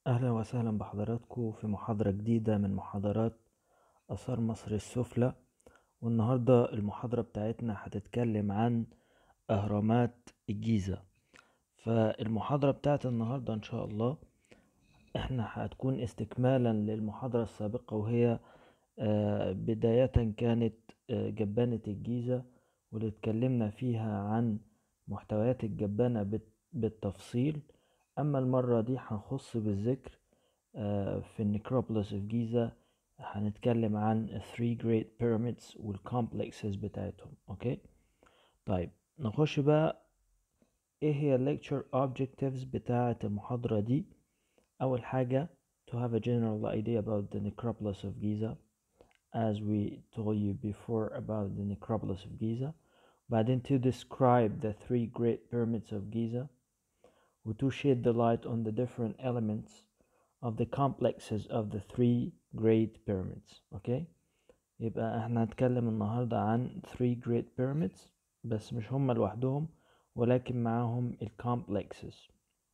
أهلا وسهلا بحضراتكم في محاضرة جديدة من محاضرات آثار مصر السفلى والنهاردة المحاضرة بتاعتنا هتتكلم عن أهرامات الجيزة فالمحاضرة بتاعت النهاردة إن شاء الله احنا هتكون استكمالا للمحاضرة السابقة وهي آه، بداية كانت آه، جبانة الجيزة واللي اتكلمنا فيها عن محتويات الجبانة بت- بالتفصيل أما المرة دي هنخص بالذكر آه، في النكروبوليس في جيزة هنتكلم عن three great pyramids والcomplexes بتاعتهم اوكي طيب نخش بقى ايه هي lecture objectives بتاعة المحاضرة دي أول حاجة to have a general idea about the necropolis of Giza as we told you before about the necropolis of Giza بعدين to describe the three great pyramids of Giza و to shed the light on the different elements of the complexes of the three great pyramids اوكي يبقى احنا هنتكلم النهاردة عن three great pyramids بس مش هما لوحدهم ولكن معاهم ال complexes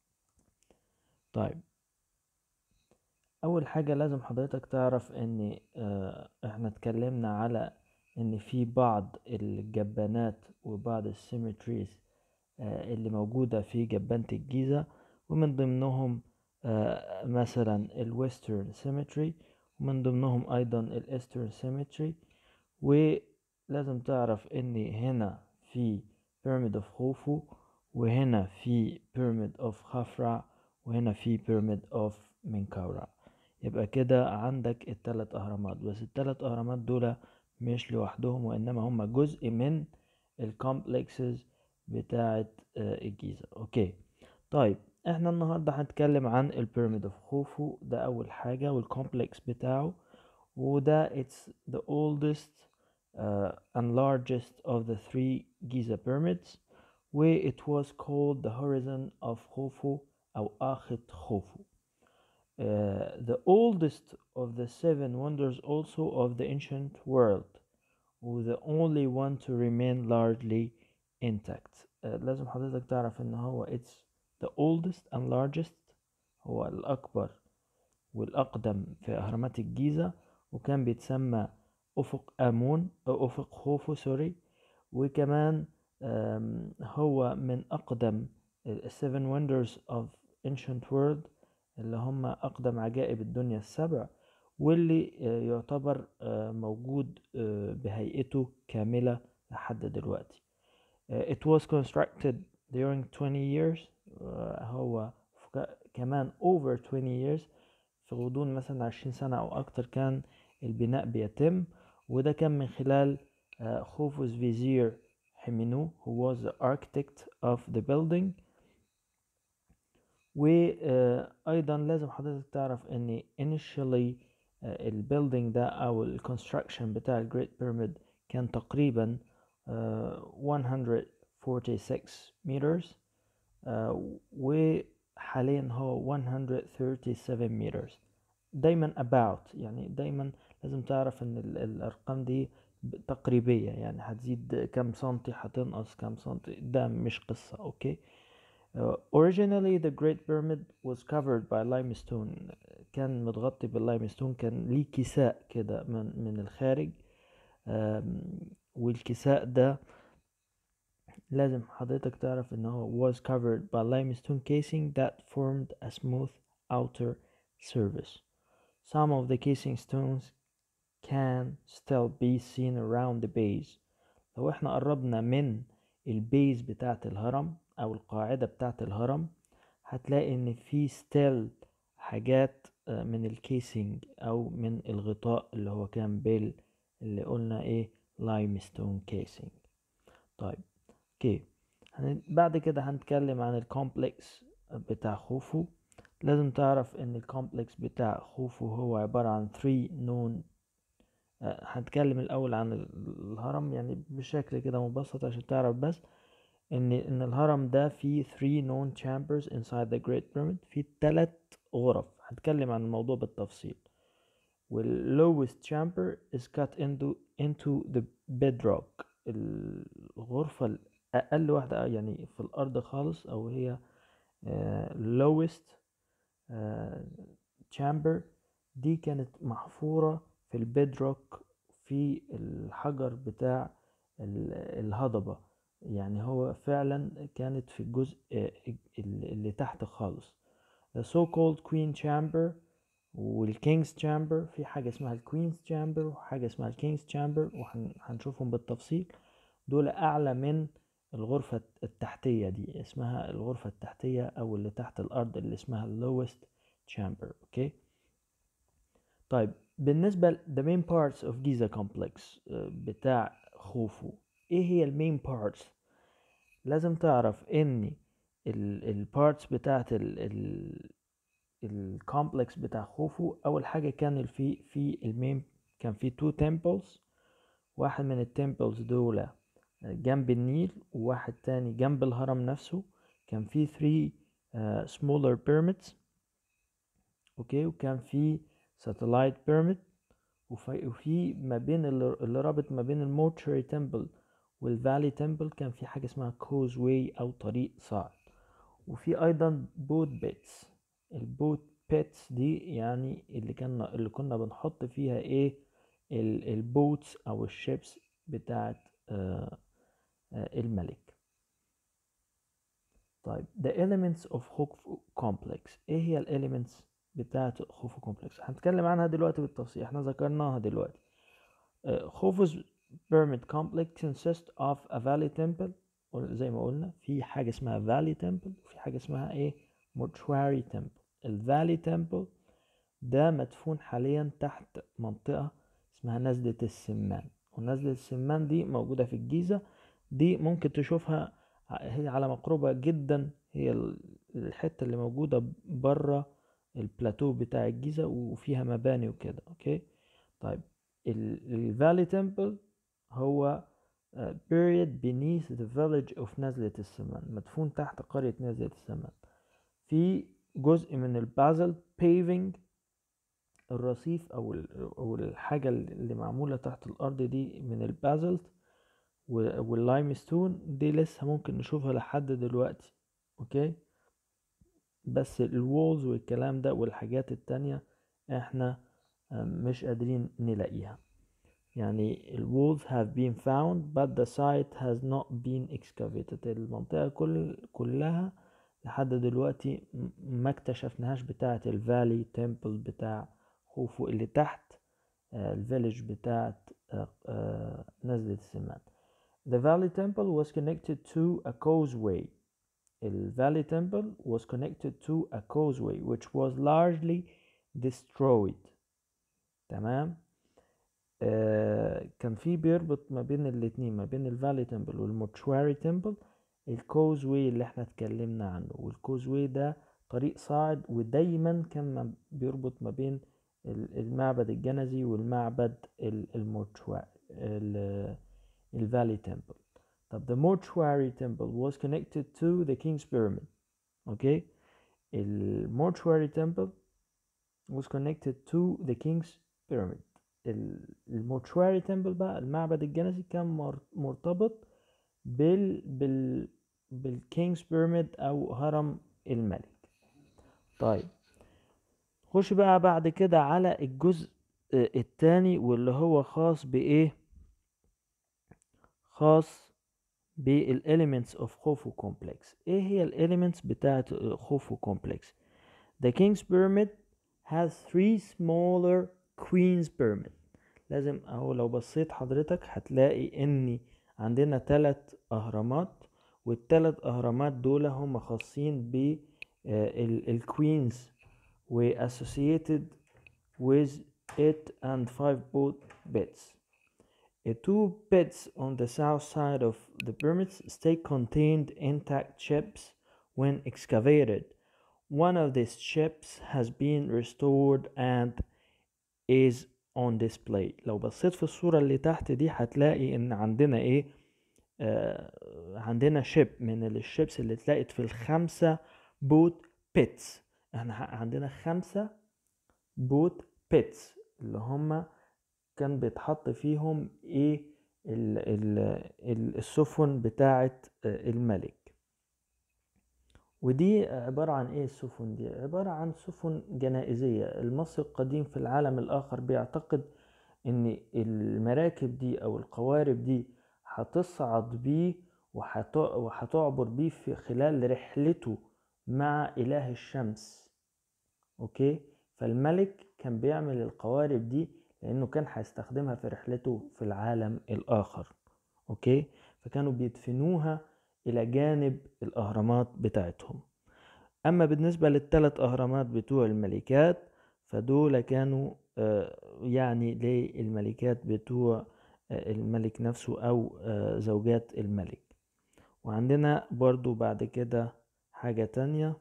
طيب اول حاجة لازم حضرتك تعرف ان اه احنا اتكلمنا على ان في بعض الجبانات وبعض السيمتريز اه اللي موجودة في جبانة الجيزة ومن ضمنهم اه مثلا الويسترن سيمتري ومن ضمنهم ايضا الايسترن سيمتري ولازم تعرف ان هنا في pyramid of خوفو وهنا في pyramid of خفرع وهنا في pyramid of منكورع يبقى كده عندك التلات اهرامات بس التلات اهرامات دول مش لوحدهم وانما هم جزء من الكومبلكسز بتاعت آه، الجيزة اوكي طيب احنا النهاردة هنتكلم عن البيراميد اوف خوفو ده اول حاجة والكومبلكس بتاعه وده it's the oldest uh, and largest of the three Giza pyramids where it was called the horizon of Khufu أو آخت خوفو Uh, the oldest of the seven wonders also of the ancient world و the only one to remain largely intact uh, لازم حضرتك تعرف ان هو it's the oldest and largest هو الأكبر والأقدم في أهرامات الجيزة وكان بيتسمى أفق آمون أو أفق خوفو سوري وكمان آم، هو من أقدم ال seven wonders of ancient world اللي هم أقدم عجائب الدنيا السبع واللي آه، يعتبر آه، موجود آه، بهيئته كاملة لحد دلوقتي Uh, it was constructed during 20 years uh, هو ف- كمان over 20 years في غضون مثلا 20 سنة أو أكتر كان البناء بيتم وده كان من خلال uh, خوفوس فيزير حمينو who was the architect of the building وأيضا لازم حضرتك تعرف إن initially uh, البيلدينج ده أو الكونستراكشن بتاع الجريت بيراميد كان تقريبا uh, 146 meters uh, وحاليا هو 137 meters دايما about يعني دايما لازم تعرف ان ال- الارقام دي ب- تقريبية يعني هتزيد كام سنتي هتنقص كام سنتي ده مش قصة اوكي Uh, originally the Great Pyramid was covered by limestone كان متغطي باللايمستون كان ليه كساء كده من من الخارج um, والكساء ده لازم حضرتك تعرف ان هو was covered by limestone casing that formed a smooth outer surface. Some of the casing stones can still be seen around the base. لو احنا قربنا من البيز بتاعت الهرم او القاعدة بتاعت الهرم هتلاقي ان في ستيل حاجات آه، من الكيسنج او من الغطاء اللي هو كان بيل اللي قلنا ايه لايمستون كيسنج طيب اوكي هن- بعد كده هنتكلم عن الكومبلكس بتاع خوفو لازم تعرف ان الكومبلكس بتاع خوفو هو عبارة عن 3 known آه، هنتكلم الاول عن ال- الهرم يعني بشكل كده مبسط عشان تعرف بس ان ان الهرم ده فيه 3 known chambers inside the great pyramid فيه تلات غرف هنتكلم عن الموضوع بالتفصيل وال lowest chamber is cut into into the bedrock الغرفة الأقل واحدة يعني في الأرض خالص أو هي آه، lowest تشامبر دي كانت محفورة في البيدروك في الحجر بتاع الهضبة يعني هو فعلا كانت في الجزء اللي تحت خالص the so called queen chamber والكينجز chamber في حاجة اسمها الكوينز chamber وحاجة اسمها الكينجز chamber وهنشوفهم بالتفصيل دول أعلى من الغرفة التحتية دي اسمها الغرفة التحتية أو اللي تحت الأرض اللي اسمها lowest chamber أوكي طيب بالنسبة the main parts of Giza complex بتاع خوفو ايه هي المين parts لازم تعرف ان البارتس بتاعت الكومبلكس بتاع خوفو اول حاجة كان في في المين كان في تو temples واحد من التمبلز دول جنب النيل وواحد تاني جنب الهرم نفسه كان في 3 uh, smaller pyramids اوكي وكان في satellite pyramid وفي, وفي ما بين اللي رابط ما بين المورتشري تمبل والفالي تمبل كان في حاجة اسمها كوز واي أو طريق صعد وفي أيضا بوت بيتس البوت بيتس دي يعني اللي كان اللي كنا بنحط فيها ايه البوتس أو الشيبس بتاعت آه آه الملك طيب the elements of خوفو complex ايه هي الاليمنتس بتاعت خوفو كومبلكس هنتكلم عنها دلوقتي بالتفصيل احنا ذكرناها دلوقتي خوفو's pyramid complex consists of a valley temple زي ما قلنا في حاجة اسمها valley temple وفي حاجة اسمها ايه mortuary temple الفالي temple ده مدفون حاليا تحت منطقة اسمها نزلة السمان ونزلة السمان دي موجودة في الجيزة دي ممكن تشوفها هي على مقربة جدا هي الحتة اللي موجودة بره البلاتو بتاع الجيزة وفيها مباني وكده اوكي طيب الفالي تمبل هو buried beneath the village of نزلة السمان مدفون تحت قرية نزلة السمان في جزء من البازل paving الرصيف او او الحاجة اللي معمولة تحت الارض دي من البازلت واللايمستون دي لسه ممكن نشوفها لحد دلوقتي اوكي بس الوولز والكلام ده والحاجات التانية احنا مش قادرين نلاقيها يعني الوولز have been found but the site has not been excavated المنطقة كل كلها لحد دلوقتي ما اكتشفناهاش بتاعة الفالي تمبل بتاع خوفو اللي تحت الفيلج بتاعت نزلة السمان The valley temple was connected to a causeway the Valley Temple was connected to a causeway which was largely destroyed تمام آه كان في بيربط ما بين الاتنين ما بين الفالي تمبل والمورتشواري تمبل الكوزوي اللي احنا اتكلمنا عنه والكوزوي ده طريق صاعد ودايما كان بيربط ما بين المعبد الجنزي والمعبد المورتشواري الفالي تمبل طب the mortuary temple was connected to the king's pyramid okay ال mortuary temple was connected to the king's pyramid ال mortuary temple بقى المعبد الجنسي كان مرتبط بال بال بالكينجز بيراميد او هرم الملك طيب خش بقى بعد كده على الجزء التاني واللي هو خاص بايه خاص بالelements of خوفو complex ايه هي الelements بتاعت خوفو complex the king's pyramid has three smaller queen's pyramid لازم اهو لو بصيت حضرتك هتلاقي ان عندنا تلات اهرامات والتلات اهرامات دول هم خاصين ب الكوينز و associated with it and five boat beds The two beds on the south side of the pyramids stay contained intact ships when excavated. One of these ships has been restored and is on display. لو بصيت في الصورة اللي تحت دي هتلاقي ان عندنا ايه آه عندنا شيب من الشيبس اللي اتلاقت في الخمسة بوت بيتس احنا عندنا خمسة بوت بيتس اللي هما كان بيتحط فيهم ايه ال ال ال السفن بتاعة الملك ودي عبارة عن ايه السفن دي عبارة عن سفن جنائزية المصري القديم في العالم الآخر بيعتقد ان المراكب دي او القوارب دي هتصعد بيه وهتعبر بيه في خلال رحلته مع إله الشمس اوكي فالملك كان بيعمل القوارب دي لانه كان هيستخدمها في رحلته في العالم الاخر اوكي فكانوا بيدفنوها الى جانب الاهرامات بتاعتهم اما بالنسبة للثلاث اهرامات بتوع الملكات فدول كانوا آه، يعني للملكات بتوع آه، الملك نفسه او آه، زوجات الملك وعندنا برضو بعد كده حاجة تانية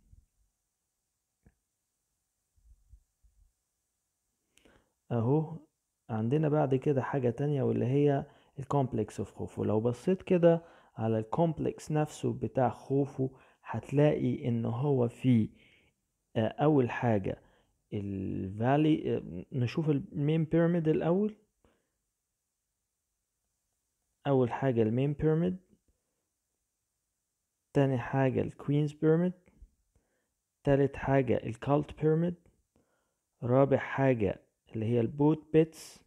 اهو عندنا بعد كده حاجة تانية واللي هي الكومبلكس اوف خوفو لو بصيت كده على الكومبلكس نفسه بتاع خوفو هتلاقي ان هو فيه اول حاجة الفالي نشوف المين بيراميد الاول اول حاجة المين بيراميد تاني حاجة الكوينز بيراميد تالت حاجة الكالت بيراميد رابع حاجة اللي هي البوت بيتس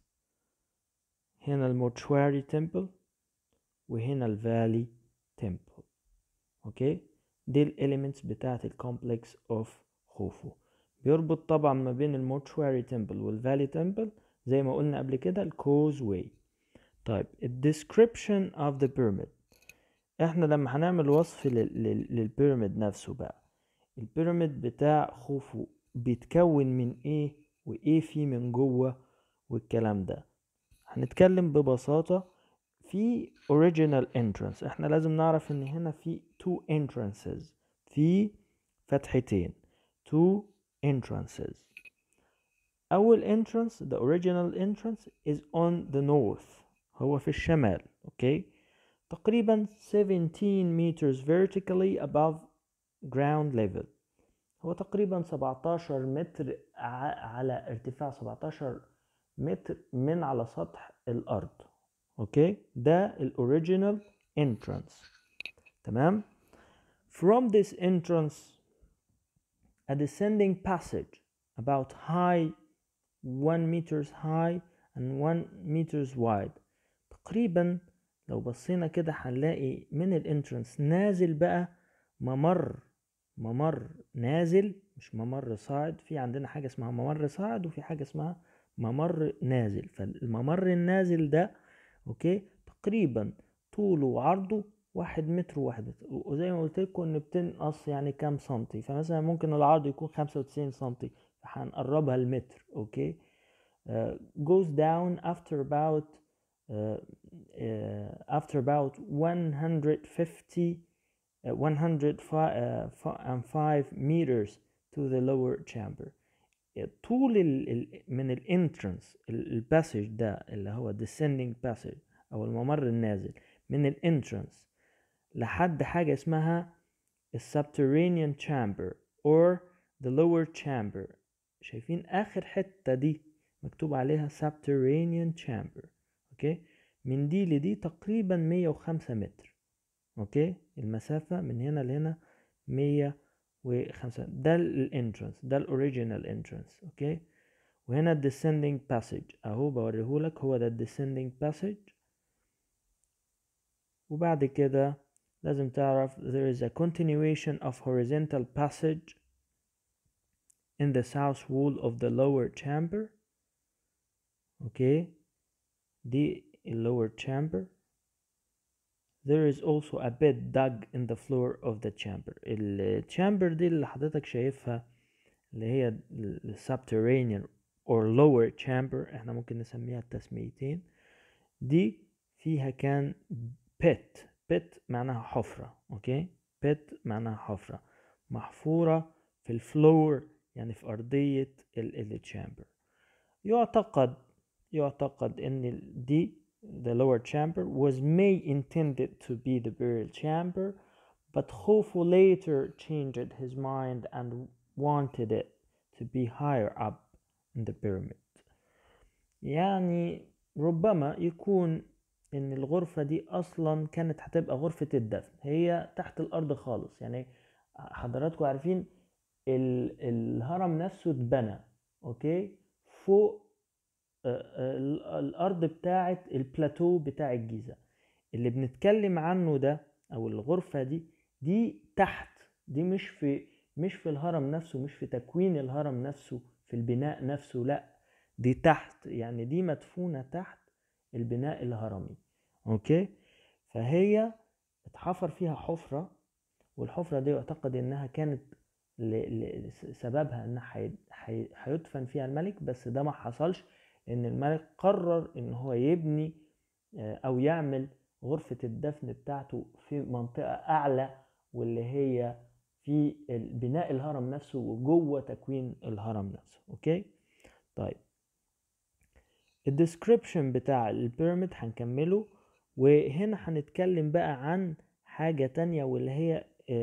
هنا المورتشواري تمبل وهنا الفالي تمبل اوكي دي الاليمنتس بتاعت الكومبلكس اوف خوفو بيربط طبعا ما بين المورتشواري تمبل والفالي تمبل زي ما قلنا قبل كده الكوز واي طيب الديسكريبشن اوف ذا بيراميد احنا لما هنعمل وصف للبيراميد نفسه بقى البيراميد بتاع خوفو بيتكون من ايه وايه فيه من جوه والكلام ده هنتكلم ببساطة في original entrance احنا لازم نعرف ان هنا في two entrances في فتحتين two entrances اول entrance the original entrance is on the north هو في الشمال اوكي تقريبا 17 meters vertically above ground level هو تقريبا 17 متر على ارتفاع 17 متر من على سطح الارض اوكي ده الاوريجينال entrance تمام from this entrance a descending passage about high 1 meters high and 1 meters wide تقريبا لو بصينا كده هنلاقي من الانترنس نازل بقى ممر ممر نازل مش ممر صاعد في عندنا حاجة اسمها ممر صاعد وفي حاجة اسمها ممر نازل فالممر النازل ده اوكي تقريبا طوله وعرضه واحد متر وواحد متر وزي ما قلت لكم ان بتنقص يعني كام سنتي فمثلا ممكن العرض يكون خمسة وتسعين سنتي فهنقربها المتر اوكي uh, goes down after about uh, uh, after about 150 105 meters to the lower chamber طول ال من الانترنس الباسج ده اللي هو descending passage او الممر النازل من الانترنس لحد حاجة اسمها subterranean chamber or the lower chamber شايفين اخر حتة دي مكتوب عليها subterranean chamber اوكي من دي لدي تقريبا 105 متر اوكي المسافة من هنا لهنا مية وخمسة ده الانترنس ده الاوريجينال انترنس اوكي وهنا descending passage اهو بوريهولك هو ده descending passage وبعد كده لازم تعرف there is a continuation of horizontal passage in the south wall of the lower chamber اوكي دي lower chamber There is also a bed dug in the floor of the chamber. الشامبر دي اللي حضرتك شايفها اللي هي subterranean or lower chamber احنا ممكن نسميها التسميتين دي فيها كان pit pit معناها حفرة اوكي pit معناها حفرة محفورة في الفلور يعني في أرضية الشامبر يعتقد يعتقد ان دي the lower chamber was may intended to be the burial chamber, but Khufu later changed his mind and wanted it to be higher up in the pyramid. يعني ربما يكون ان الغرفة دي اصلا كانت هتبقى غرفة الدفن هي تحت الارض خالص يعني حضراتكم عارفين ال... الهرم نفسه اتبنى اوكي فوق آه، آه، ال- الارض بتاعه البلاتو بتاع الجيزة اللي بنتكلم عنه ده او الغرفة دي دي تحت دي مش في مش في الهرم نفسه مش في تكوين الهرم نفسه في البناء نفسه لا دي تحت يعني دي مدفونة تحت البناء الهرمي اوكي فهي اتحفر فيها حفرة والحفرة دي يعتقد انها كانت ل- ل- سببها ان حي- حي- هيدفن فيها الملك بس ده ما حصلش ان الملك قرر ان هو يبني آه، او يعمل غرفة الدفن بتاعته في منطقة اعلى واللي هي في ال- بناء الهرم نفسه وجوه تكوين الهرم نفسه اوكي طيب الديسكريبشن بتاع البيراميد هنكمله وهنا هنتكلم بقى عن حاجة تانية واللي هي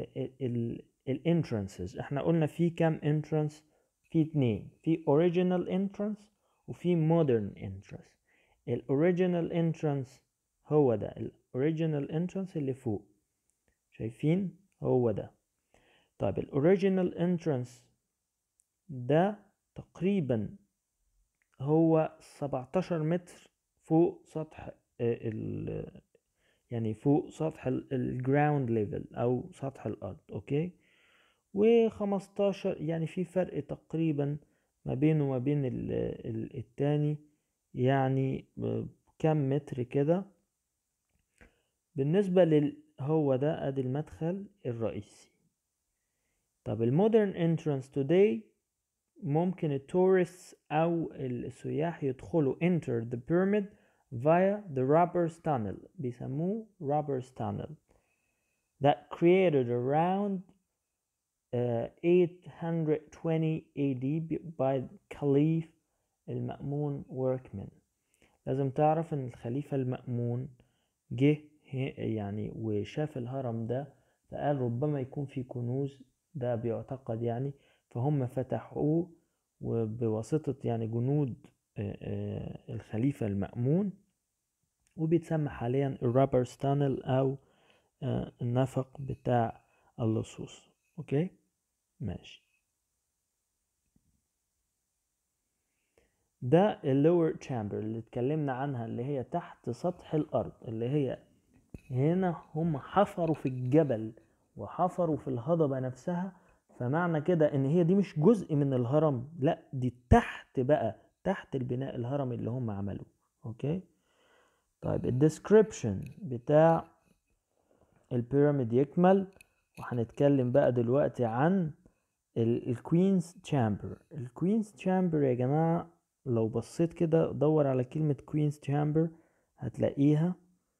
الانترانسز احنا قلنا في كام انترانس في اتنين في original entrance وفي modern entrance الاوريجينال entrance هو ده الاوريجينال entrance اللي فوق شايفين هو ده طيب الاوريجينال entrance ده تقريبا هو 17 متر فوق سطح آه، ال يعني فوق سطح الجراوند ليفل او سطح الارض اوكي و15 يعني في فرق تقريبا ما بينه وما بين ال- ال- التاني يعني ب- كام متر كده بالنسبة لل هو ده ادي المدخل الرئيسي طب المودرن entrance today ممكن التورستس او السياح يدخلوا enter the pyramid via the robbers tunnel بيسموه robbers tunnel that created around uh, 820 AD by Caliph المأمون workman لازم تعرف ان الخليفة المأمون جه ه- يعني وشاف الهرم ده فقال ربما يكون في كنوز ده بيعتقد يعني فهم فتحوه وبواسطة يعني جنود آه، آه، الخليفة المأمون وبيتسمى حاليا الرابرز تانل أو آه، النفق بتاع اللصوص أوكي ماشي ده اللور تشامبر اللي اتكلمنا عنها اللي هي تحت سطح الأرض اللي هي هنا هم حفروا في الجبل وحفروا في الهضبة نفسها فمعنى كده ان هي دي مش جزء من الهرم لا دي تحت بقى تحت البناء الهرمي اللي هم عملوه اوكي طيب الديسكريبشن بتاع البيراميد يكمل وهنتكلم بقى دلوقتي عن الكوينز تشامبر الكوينز تشامبر يا جماعة لو بصيت كده دور على كلمة كوينز تشامبر هتلاقيها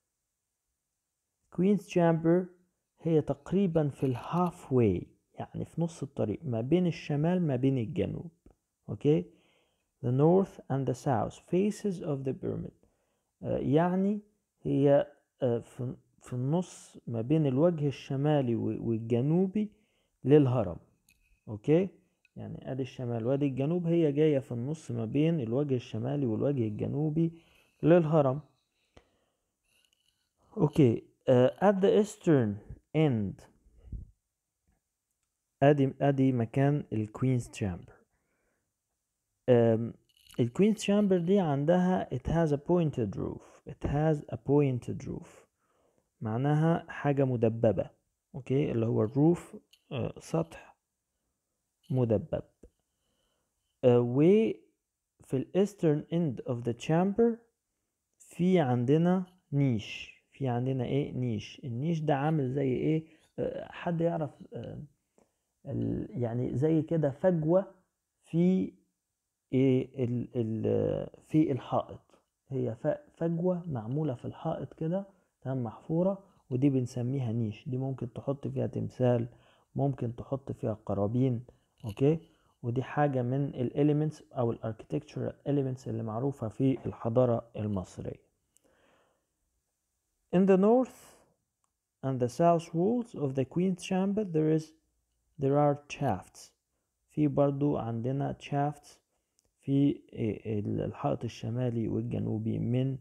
كوينز تشامبر هي تقريبا في الهاف واي يعني في نص الطريق ما بين الشمال ما بين الجنوب اوكي the north and the south faces of the pyramid آه، يعني هي آه، في في النص ما بين الوجه الشمالي و- والجنوبي للهرم اوكي يعني ادي الشمال وادي الجنوب هي جاية في النص ما بين الوجه الشمالي والوجه الجنوبي للهرم اوكي uh, at the eastern end ادي ادي مكان الكوينز تشامبر الكوينز تشامبر دي عندها it has a pointed roof it has a pointed roof معناها حاجة مدببة اوكي اللي هو الروف uh, سطح مدبب uh, وفي الايسترن اند اوف ذا تشامبر في عندنا نيش في عندنا ايه نيش النيش ده عامل زي ايه آه، حد يعرف آه، ال- يعني زي كده فجوة في ايه ال ال في الحائط هي ف- فجوة معمولة في الحائط كده تمام محفورة ودي بنسميها نيش دي ممكن تحط فيها تمثال ممكن تحط فيها قرابين اوكي ودي حاجة من الاليمنتس او الاركتكتشر elements اللي معروفة في الحضارة المصرية In the north and the south walls of the Queen's Chamber there is there are shafts في برضو عندنا shafts في ال- الحائط الشمالي والجنوبي من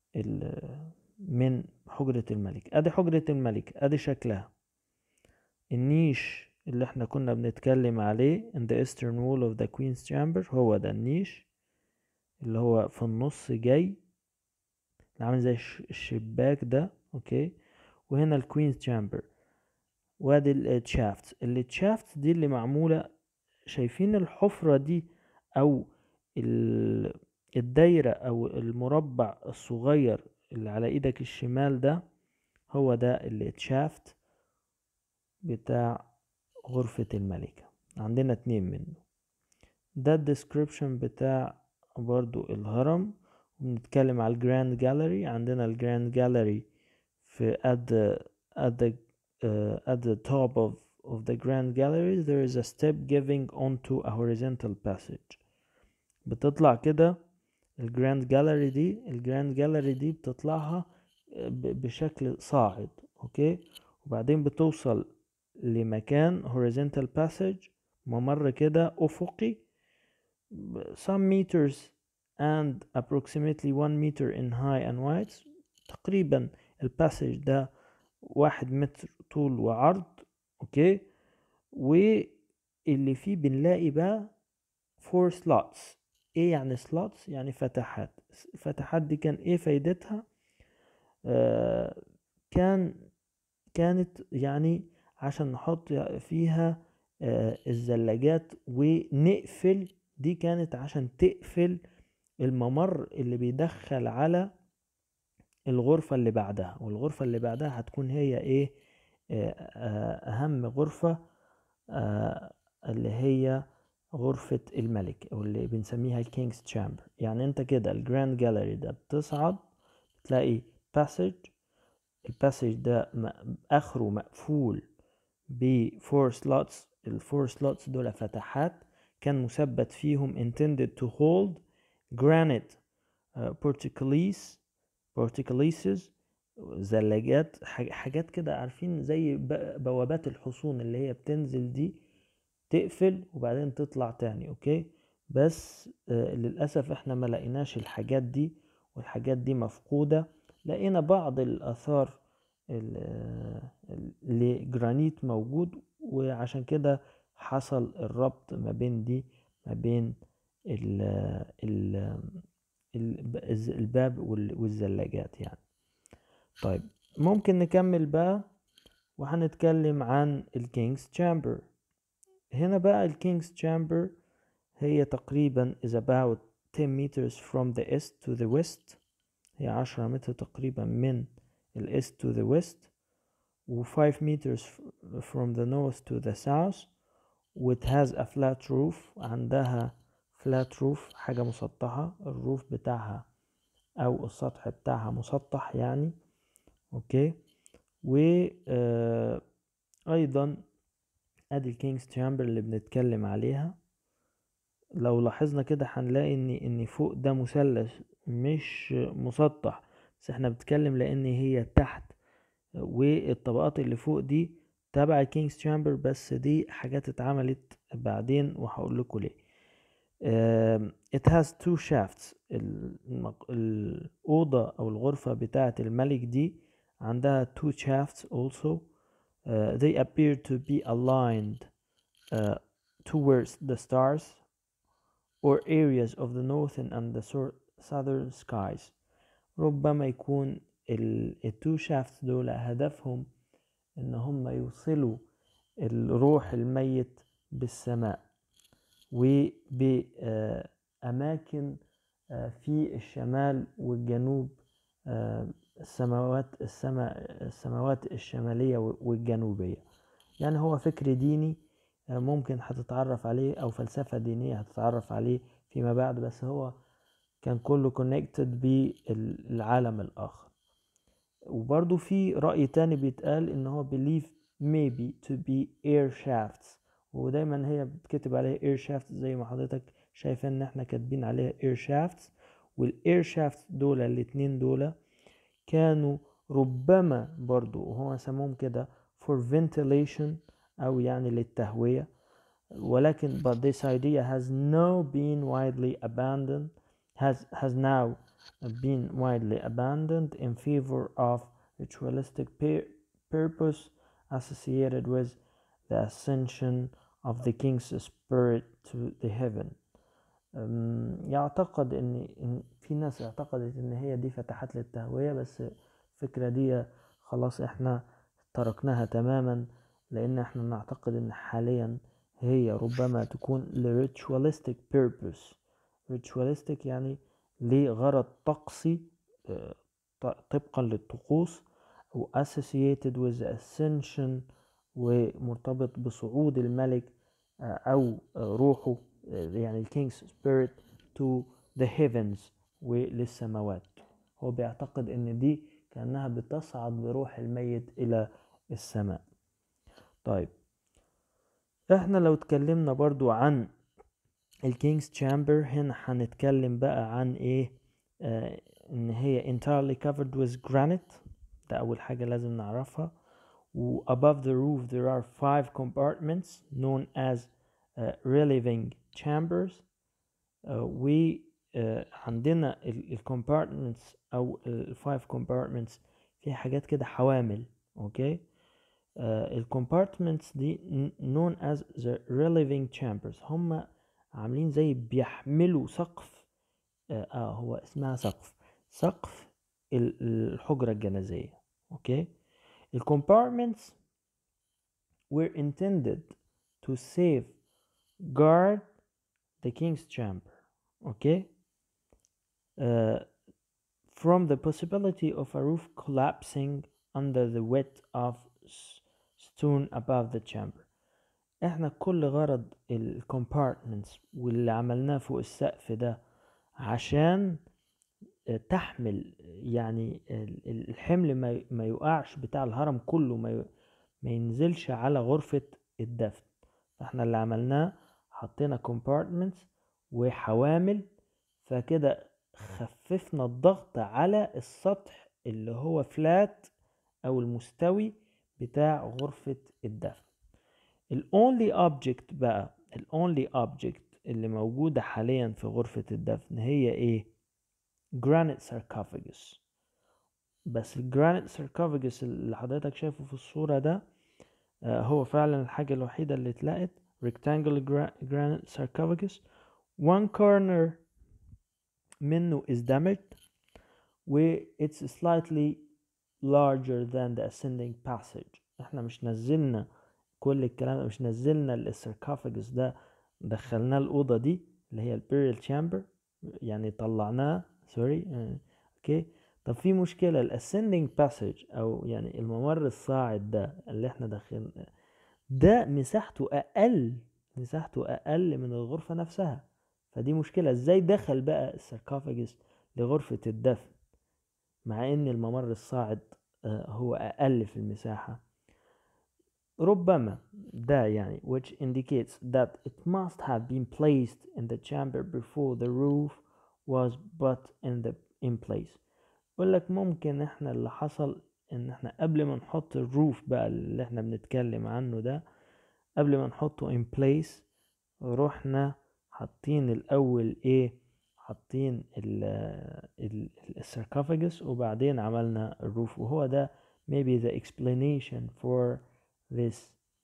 ال- من حجرة الملك ادي حجرة الملك ادي شكلها النيش اللي احنا كنا بنتكلم عليه in the eastern wall of the queen's chamber هو ده النيش اللي هو في النص جاي اللي عامل زي الش- الشباك ده اوكي وهنا الكوينز تشامبر وادي الشافت الشافت دي اللي معمولة شايفين الحفرة دي او ال- الدايرة او المربع الصغير اللي على ايدك الشمال ده هو ده الشافت بتاع غرفة الملكة عندنا اتنين منه ده الديسكريبشن بتاع برضو الهرم بنتكلم على الجراند جاليري عندنا الجراند جاليري في at the at the uh, at the top of of the grand gallery there is a step giving onto a horizontal passage بتطلع كده الجراند جاليري دي الجراند جاليري دي بتطلعها ب- بشكل صاعد اوكي وبعدين بتوصل لمكان horizontal passage ممر كده افقي some meters and approximately one meter in high and wide تقريبا الباسج ده واحد متر طول وعرض اوكي واللي فيه بنلاقي بقى four slots ايه يعني slots يعني فتحات الفتحات دي كان ايه فايدتها آه كان كانت يعني عشان نحط فيها آه الزلاجات ونقفل دي كانت عشان تقفل الممر اللي بيدخل على الغرفة اللي بعدها والغرفة اللي بعدها هتكون هي ايه آه، آه، اهم غرفة آه، اللي هي غرفة الملك او اللي بنسميها الكينجز تشامبر يعني انت كده الجراند جاليري ده بتصعد تلاقي باسج الباسج ده م- اخره مقفول بفور سلوتس الفور سلوتس دول فتحات كان مثبت فيهم intended to hold granite uh, portcullis portcullises زلاجات ح- حاجات كده عارفين زي ب- بوابات الحصون اللي هي بتنزل دي تقفل وبعدين تطلع تاني اوكي بس آه للأسف احنا ما لقيناش الحاجات دي والحاجات دي مفقودة لقينا بعض الآثار ال- آه، لجرانيت موجود وعشان كده حصل الربط ما بين دي ما بين ال ال ال- الز- الباب وال- والزلاجات يعني طيب ممكن نكمل بقى وهنتكلم عن الكينجز تشامبر هنا بقى الكينجز تشامبر هي تقريبا is about 10 meters from the east to the west هي 10 متر تقريبا من ال east to the west و 5 meters f- from the north to the south و it has a flat roof عندها flat roof حاجة مسطحة الروف بتاعها أو السطح بتاعها مسطح يعني أوكي و آه، أيضا ادي الكينجز تشامبر اللي بنتكلم عليها لو لاحظنا كده هنلاقي ان ان فوق ده مثلث مش مسطح بس احنا بنتكلم لان هي تحت والطبقات اللي فوق دي تبع الكينجز تشامبر بس دي حاجات اتعملت بعدين وهقول لكم ليه Um, it has two shafts المق... الأوضة أو الغرفة بتاعة الملك دي عندها two shafts also uh, they appear to be aligned uh, towards the stars or areas of the northern and the sor- southern skies ربما يكون ال ال two shafts دول هدفهم ان هم يوصلوا الروح الميت بالسماء وبأماكن في الشمال والجنوب آه، السماوات السماء السماوات الشمالية والجنوبية يعني هو فكر ديني آه، ممكن هتتعرف عليه أو فلسفة دينية هتتعرف عليه فيما بعد بس هو كان كله connected بالعالم الآخر وبرضو في رأي تاني بيتقال إن هو believe maybe to be air shafts ودايما هي بتكتب عليها air shafts زي ما حضرتك شايف ان احنا كاتبين عليها air shafts والاير شافت دول الاتنين دول كانوا ربما برضو وهو سموهم كده for ventilation او يعني للتهوية ولكن but this idea has now been widely abandoned has has now been widely abandoned in favor of ritualistic pur- purpose associated with the ascension of the king's spirit to the heaven أم، يعتقد ان إن في ناس اعتقدت ان هي دي فتحات للتهوية بس الفكرة دي خلاص احنا تركناها تماما لان احنا نعتقد ان حاليا هي ربما تكون ل ritualistic purpose ritualistic يعني لغرض طقسي آه، ط- طبقا للطقوس و associated with the ascension ومرتبط بصعود الملك آه، أو آه، روحه آه، يعني ال king's spirit to the heavens وللسماوات هو بيعتقد ان دي كأنها بتصعد بروح الميت إلى السماء طيب احنا لو اتكلمنا برضو عن الكينجز تشامبر هنا هنتكلم بقى عن ايه آه ان هي entirely covered with granite ده اول حاجة لازم نعرفها و above the roof there are five compartments known as uh, relieving chambers uh, و uh, عندنا ال ال compartments او ال five compartments فيها حاجات كده حوامل اوكي آه ال compartments دي n- known as the relieving chambers هم عاملين زي بيحملوا سقف آه, اه هو اسمها سقف سقف ال- الحجرة الجنازية اوكي ال compartments were intended to save guard the king's chamber okay uh, from the possibility of a roof collapsing under the weight of s- stone above the chamber احنا كل غرض ال compartments واللي عملناه فوق السقف ده عشان آه، تحمل يعني ال- ال- الحمل ما ي- ما يقعش بتاع الهرم كله ما ي- ما ينزلش على غرفة الدفن احنا اللي عملناه حطينا compartments وحوامل فكده خففنا الضغط على السطح اللي هو فلات او المستوي بتاع غرفة الدفن ال only object بقى ال only object اللي موجودة حاليا في غرفة الدفن هي ايه granite sarcophagus بس الجرانيت sarcophagus اللي حضرتك شايفه في الصورة ده آه، هو فعلا الحاجة الوحيدة اللي اتلقت rectangular gra- granite sarcophagus one corner منه is damaged و it's slightly larger than the ascending passage احنا مش نزلنا كل الكلام ده مش نزلنا الساركوفاجس ده دخلناه الأوضة دي اللي هي البيريال تشامبر يعني طلعناه سوري آه، اوكي طب في مشكلة الاسcending passage او يعني الممر الصاعد ده اللي احنا داخلين ده مساحته اقل مساحته اقل من الغرفة نفسها فدي مشكلة ازاي دخل بقى الساركوفاجس لغرفة الدفن مع ان الممر الصاعد آه، هو اقل في المساحة ربما ده يعني which indicates that it must have been placed in the chamber before the roof was put in the in place يقول لك ممكن احنا اللي حصل ان احنا قبل ما نحط الروف بقى اللي احنا بنتكلم عنه ده قبل ما نحطه in place رحنا حاطين الاول ايه حاطين ال ال الساركوفاجس وبعدين عملنا الروف وهو ده maybe the explanation for this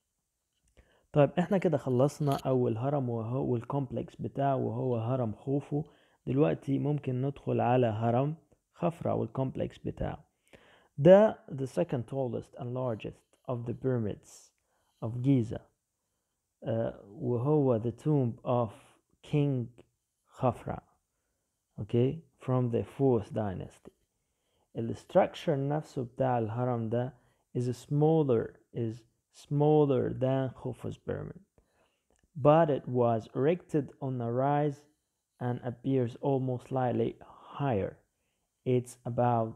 طيب احنا كده خلصنا اول هرم وهو الكومبلكس بتاعه وهو هرم خوفو دلوقتي ممكن ندخل على هرم خفرع والكومبلكس بتاعه ده the second tallest and largest of the pyramids of Giza uh, وهو the tomb of King خفرع okay from the fourth dynasty الستراكشر نفسه بتاع الهرم ده is smaller is smaller than Khufu's pyramid but it was erected on a rise and appears almost slightly higher it's about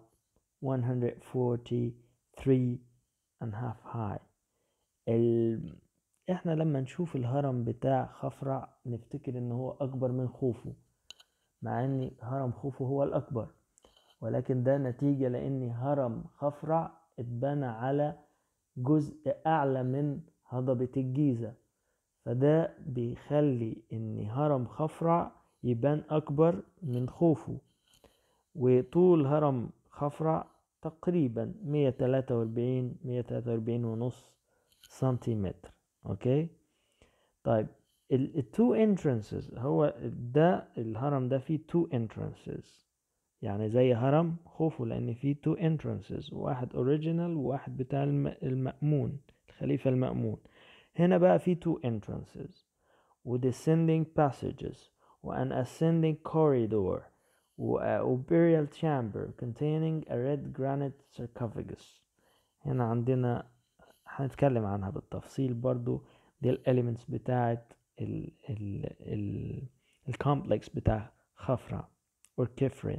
143 and half high ال... احنا لما نشوف الهرم بتاع خفرع نفتكر ان هو اكبر من خوفو مع ان هرم خوفو هو الاكبر ولكن ده نتيجة لان هرم خفرع اتبنى على جزء اعلى من هضبة الجيزة فده بيخلي ان هرم خفرع يبان اكبر من خوفو وطول هرم خفرع تقريبا 143 143 ونص سنتيمتر اوكي طيب ال ال two entrances هو ده الهرم ده فيه two entrances يعني زي هرم خوفو لان فيه two entrances واحد original وواحد بتاع الم المأمون الخليفة المأمون هنا بقى فيه two entrances و descending passages و an ascending corridor و a burial chamber containing a red granite sarcophagus هنا عندنا هنتكلم عنها بالتفصيل برضو دي الاليمنتس بتاعت ال ال ال الكومبلكس بتاع خفرع or كفرين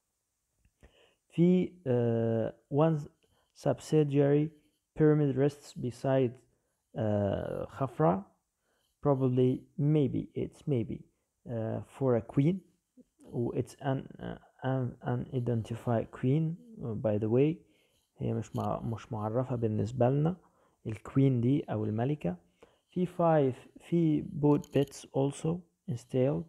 في uh, one subsidiary pyramid rests beside uh, خفرع probably maybe it's maybe uh, for a queen it's an uh, an unidentified queen uh, by the way هي مش مع مش معرفة بالنسبة لنا الكوين دي أو الملكة في five في boat bits also installed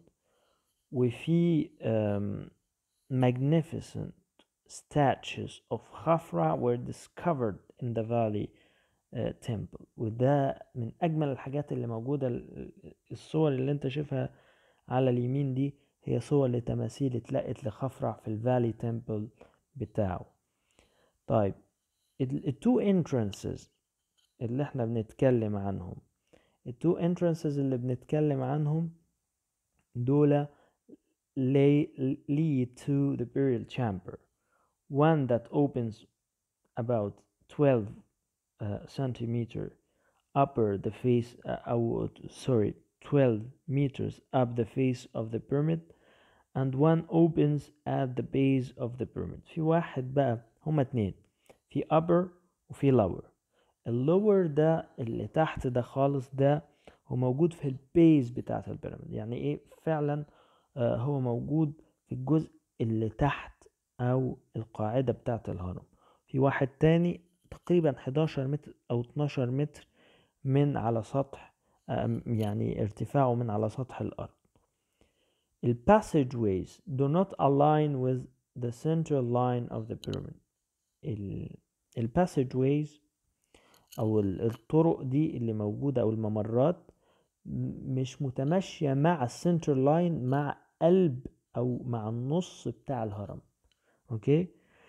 وفي um, magnificent statues of Khafra were discovered in the valley uh, temple وده من أجمل الحاجات اللي موجودة الصور اللي انت شايفها على اليمين دي هي صور لتماثيل اتلقت لخفرع في الفالي تمبل بتاعه طيب التو entrances اللي احنا بنتكلم عنهم التو entrances اللي بنتكلم عنهم دول lay, lead to the burial chamber one that opens about 12 uh, centimeter upper the face uh, أو sorry 12 meters up the face of the pyramid and one opens at the base of the pyramid في واحد بقى هما اتنين في upper وفي lower اللور ده اللي تحت ده خالص ده هو موجود في البيز بتاعت البيراميد يعني ايه فعلا آه هو موجود في الجزء اللي تحت او القاعدة بتاعت الهرم في واحد تاني تقريبا 11 متر او 12 متر من على سطح يعني ارتفاعه من على سطح الارض ال passageways do not align with the central line of the pyramid ال, ال passageways او الطرق دي اللي موجودة او الممرات مش متماشية مع السنتر لاين مع قلب او مع النص بتاع الهرم اوكي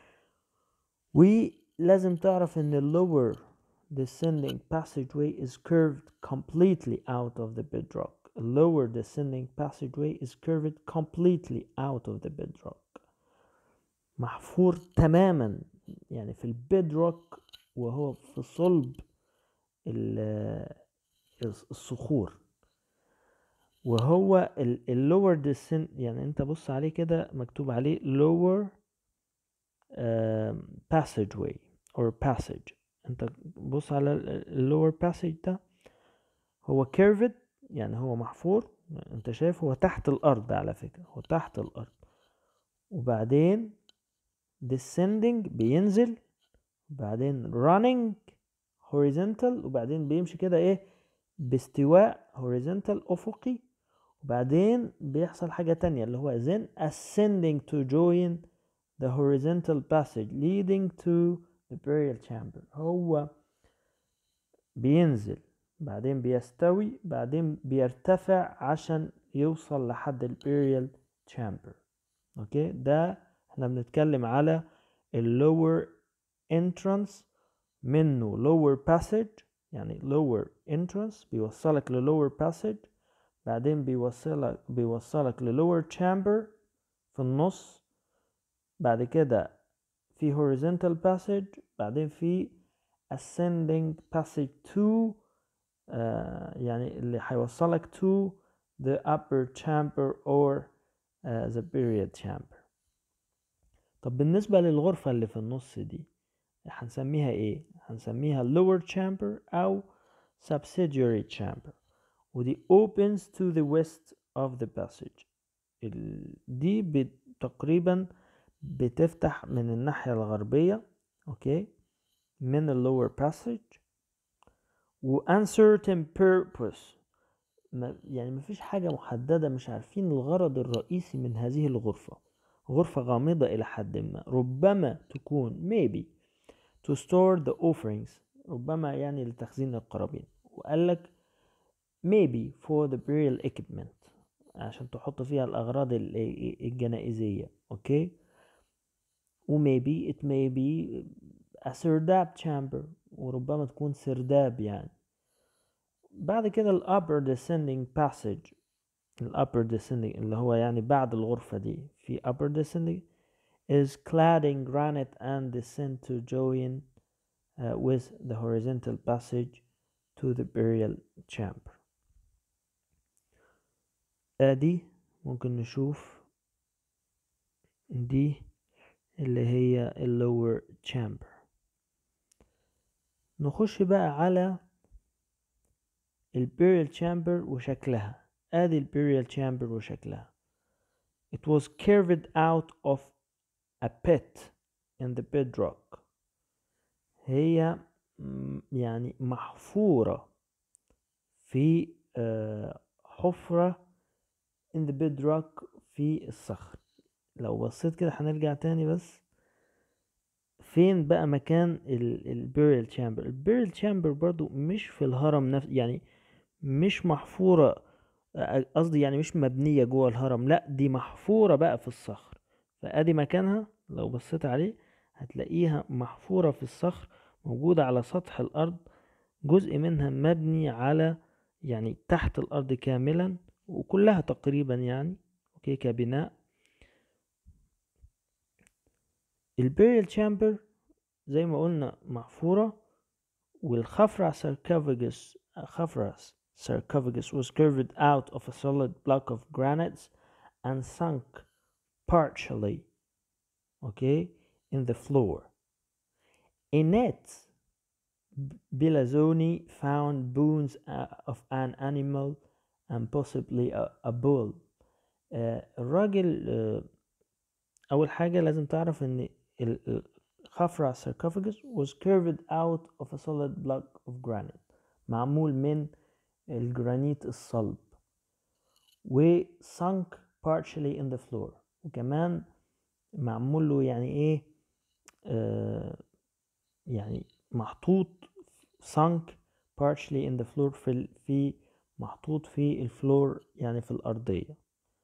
ولازم تعرف ان اللور descending passageway is curved completely out of the bedrock a lower descending passageway is curved completely out of the bedrock محفور تماما يعني في البيدروك وهو في صلب الصخور وهو اللور descent يعني انت بص عليه كده مكتوب عليه lower uh, passageway or passage انت بص على اللور passage ده هو curved يعني هو محفور انت شايف هو تحت الارض على فكرة هو تحت الارض وبعدين descending بينزل وبعدين running horizontal وبعدين بيمشي كده ايه باستواء horizontal افقي وبعدين بيحصل حاجة تانية اللي هو then ascending to join the horizontal passage leading to the burial chamber هو بينزل بعدين بيستوي بعدين بيرتفع عشان يوصل لحد ال burial chamber اوكي ده احنا بنتكلم على ال lower entrance منه lower passage يعني lower entrance بيوصلك ل lower passage بعدين بيوصلك بيوصلك ل lower chamber في النص بعد كده في horizontal passage بعدين في ascending passage to uh, يعني اللي هيوصلك to the upper chamber or uh, the burial chamber طب بالنسبة للغرفة اللي في النص دي هنسميها ايه هنسميها lower chamber او subsidiary chamber ودي opens to the west of the passage دي تقريبا بتفتح من الناحية الغربية اوكي من ال lower passage و uncertain purpose ما يعني مفيش حاجة محددة مش عارفين الغرض الرئيسي من هذه الغرفة غرفة غامضة إلى حد ما ربما تكون maybe to store the offerings ربما يعني لتخزين القرابين وقال لك maybe for the burial equipment عشان تحط فيها الأغراض الجنائزية أوكي و maybe it may be a سرداب chamber وربما تكون سرداب يعني بعد كده ال upper descending passage ال upper descending اللي هو يعني بعد الغرفة دي في upper descending is clad in granite and descend to join uh, with the horizontal passage to the burial chamber ادي ممكن نشوف دي اللي هي ال lower chamber نخش بقى على ال burial chamber وشكلها ادي ال burial chamber وشكلها it was carved out of a pit in the bedrock هي يعني محفورة في حفرة in the bedrock في الصخر لو بصيت كده هنرجع تاني بس فين بقى مكان البيريال تشامبر البيريال تشامبر برضو مش في الهرم نفس يعني مش محفورة قصدي يعني مش مبنية جوه الهرم لا دي محفورة بقى في الصخر فادي مكانها لو بصيت عليه هتلاقيها محفورة في الصخر موجودة على سطح الأرض جزء منها مبني على يعني تحت الأرض كاملا وكلها تقريبا يعني اوكي كبناء البيريال تشامبر زي ما قلنا محفورة والخفرع sarcophagus خفرع sarcophagus was carved out of a solid block of granites and sunk partially okay in the floor in it Belazoni found bones of an animal and possibly a, a bull آه الراجل آه أول حاجة لازم تعرف إن الخفرع sarcophagus was carved out of a solid block of granite معمول من الجرانيت الصلب و sunk partially in the floor وكمان معمول له يعني ايه آه يعني محطوط sunk partially in the floor في في محطوط في الفلور يعني في الأرضية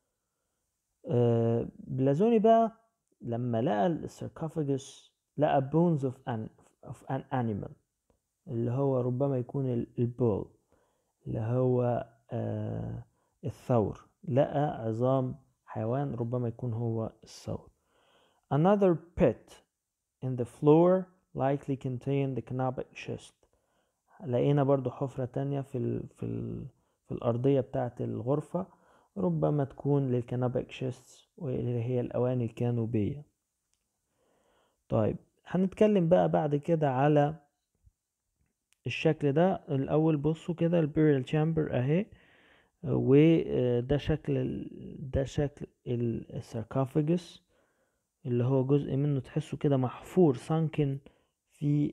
آه بلازوني بقى لما لقى الساركوفاجس لقى bones of an, of an animal اللي هو ربما يكون البول اللي هو آه الثور لقى عظام حيوان ربما يكون هو الثور another pit in the floor likely contained the canopic schist لقينا برضو حفرة تانية في ال في ال في الأرضية بتاعة الغرفة ربما تكون للكنابك شيست واللي هي الأواني الكانوبية طيب هنتكلم بقى بعد كده على الشكل ده الأول بصوا كده البيريال تشامبر أهي وده شكل ده شكل الساركوفاجس اللي هو جزء منه تحسه كده محفور سانكن في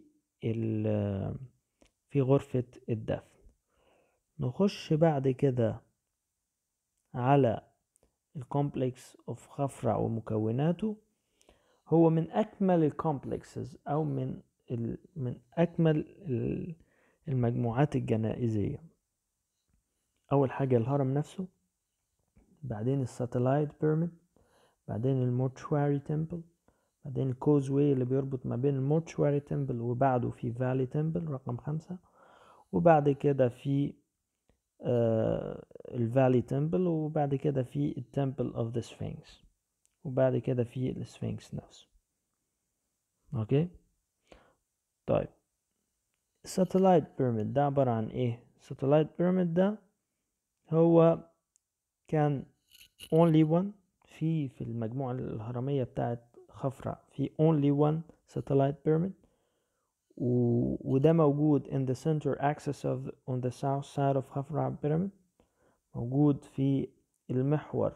في غرفة الدفن نخش بعد كده على الكومبلكس اوف خفرع ومكوناته هو من اكمل الكومبلكسز او من ال من اكمل المجموعات الجنائزية اول حاجة الهرم نفسه بعدين الساتلايت بيراميد بعدين المورتشواري تمبل بعدين الكوزوي اللي بيربط ما بين المورتشواري تمبل وبعده في فالي تمبل رقم خمسة وبعد كده في آه الفالي تمبل وبعد كده في التمبل اوف ذا سفنكس وبعد كده في السفنكس نفسه اوكي طيب الساتلايت بيراميد ده عبارة عن ايه الساتلايت بيراميد ده هو كان only one في في المجموعة الهرمية بتاعت خفرع في only one satellite pyramid و... وده موجود in the center axis of on the south side of خفرع pyramid موجود في المحور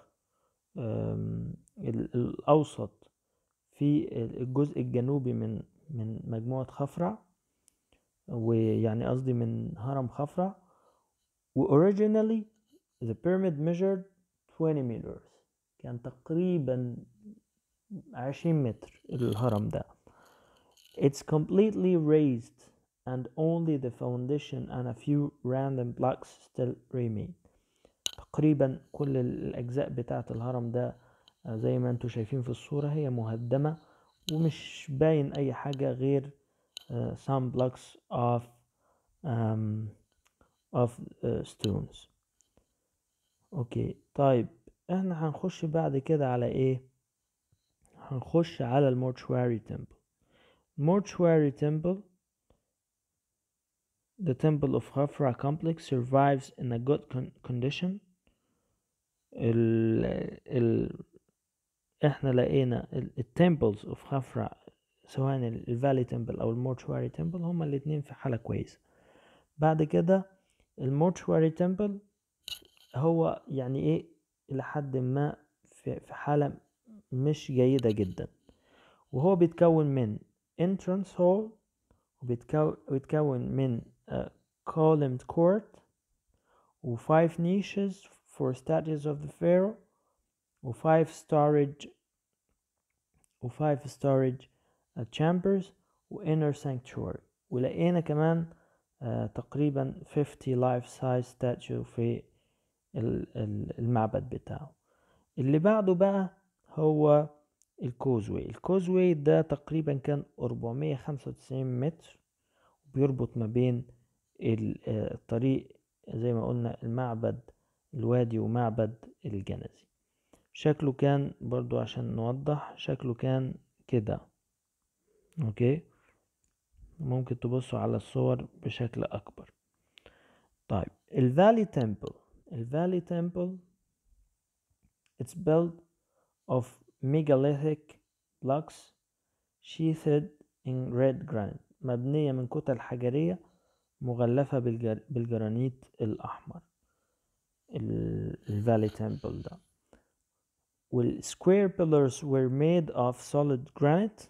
الأوسط في الجزء الجنوبي من من مجموعة خفرع ويعني قصدي من هرم خفرع و originally the pyramid measured 20 meters كان تقريبا عشرين متر الهرم ده it's completely raised and only the foundation and a few random blocks still remain تقريبا كل الأجزاء بتاعة الهرم ده آه، زي ما انتوا شايفين في الصورة هي مهدمة ومش باين أي حاجة غير آه، some blocks of um, of uh, stones اوكي طيب احنا هنخش بعد كده على ايه هنخش على المورtuary temple mortuary temple the temple of Khafra complex survives in a good con condition ال ال احنا لقينا ال ال temples of Khafra سواء ال valley temple او ال mortuary temple هما الاتنين في حالة كويسة بعد كده ال mortuary temple هو يعني ايه الى حد ما في في حالة مش جيدة جدا وهو بيتكون من entrance hall وبيتكون من uh, columned court و five niches for statues of the pharaoh و five storage و five storage uh, chambers و inner sanctuary ولقينا كمان uh, تقريبا 50 life size statue في المعبد بتاعه اللي بعده بقى هو الكوزوي الكوزوي ده تقريبا كان 495 متر بيربط ما بين الطريق زي ما قلنا المعبد الوادي ومعبد الجنزي شكله كان برضو عشان نوضح شكله كان كده اوكي ممكن تبصوا على الصور بشكل اكبر طيب الفالي تمبل الفالي تمبل it's built of megalithic blocks sheathed in red granite مبنية من كتل حجرية مغلفة بالجر... بالجرانيت الأحمر الفالي تمبل ده والsquare pillars were made of solid granite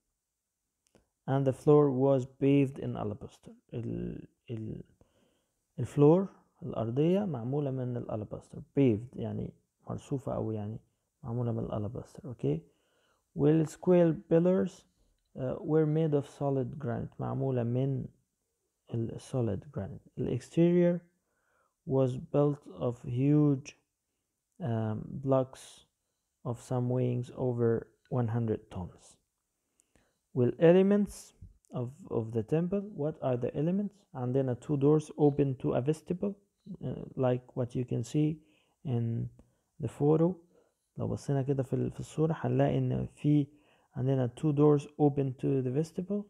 and the floor was paved in alabaster ال... ال... الفلور الأرضية معمولة من الألاباستر paved يعني مرصوفة أو يعني معمولة من الألاباستر أوكي والsquare pillars uh, were made of solid granite معمولة من ال solid granite the exterior was built of huge um, blocks of some wings over 100 tons with elements of, of the temple what are the elements and then a two doors open to a vestibule uh, like what you can see in the photo لو بصينا كده في في الصورة هنلاقي ان في عندنا two doors open to the vestibule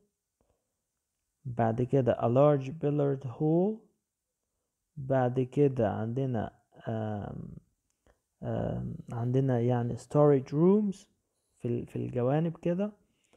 بعد كده a large pillared hall بعد كده عندنا um, um, عندنا يعني storage rooms في في الجوانب كده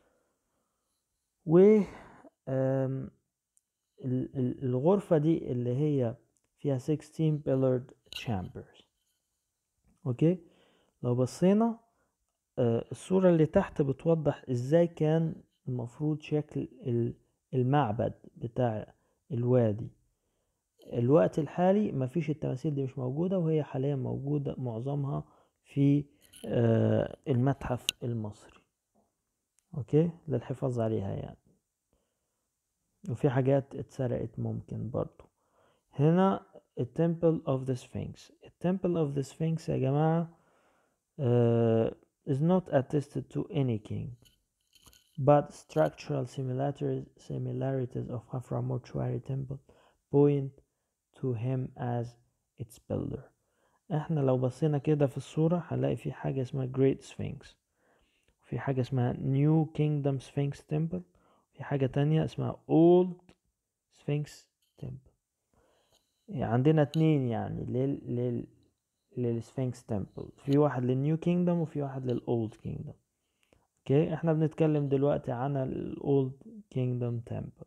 و um, الغرفة دي اللي هي فيها 16 pillared chambers اوكي لو بصينا الصورة اللي تحت بتوضح ازاي كان المفروض شكل المعبد بتاع الوادي الوقت الحالي مفيش التماثيل دي مش موجودة وهي حاليا موجودة معظمها في المتحف المصري اوكي للحفاظ عليها يعني وفي حاجات اتسرقت ممكن برضو هنا التمبل اوف ذا سفنكس التمبل اوف ذا سفنكس يا جماعة uh, is not attested to any king but structural similarities, similarities of Hafra mortuary temple point to him as its builder احنا لو بصينا كده في الصورة هنلاقي في حاجة اسمها Great Sphinx في حاجة اسمها New Kingdom Sphinx Temple في حاجة تانية اسمها Old Sphinx Temple عندنا اتنين يعني لل لل للسفنكس تمبل في واحد للنيو كينجدم وفي واحد للاولد كينجدم اوكي احنا بنتكلم دلوقتي عن الاولد كينجدم تمبل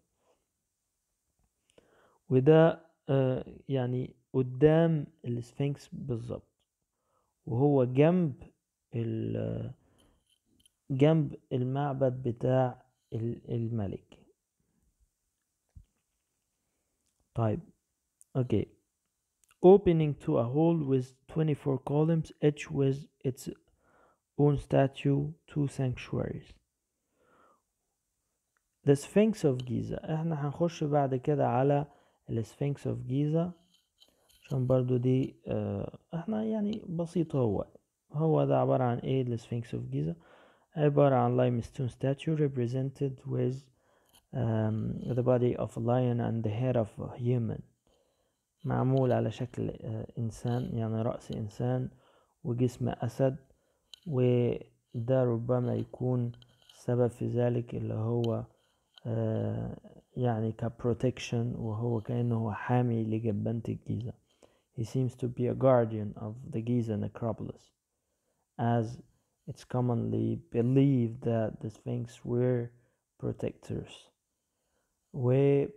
وده آه يعني قدام السفنكس بالظبط وهو جنب ال جنب المعبد بتاع الملك طيب اوكي opening to a hall with 24 columns each with its own statue two sanctuaries The Sphinx of Giza احنا هنخش بعد كده على ال Sphinx of Giza عشان برضو دي اه احنا يعني بسيط هو هو ده عبارة عن ايه ال Sphinx of Giza عبارة عن limestone statue represented with um, the body of a lion and the head of a human معمول على شكل اه إنسان يعني رأس إنسان وجسم أسد وده ربما يكون السبب في ذلك اللي هو اه يعني كبروتكشن وهو كأنه هو حامي لجبانة الجيزة He seems to be a guardian of the Giza necropolis as it's commonly believed that the Sphinx were protectors و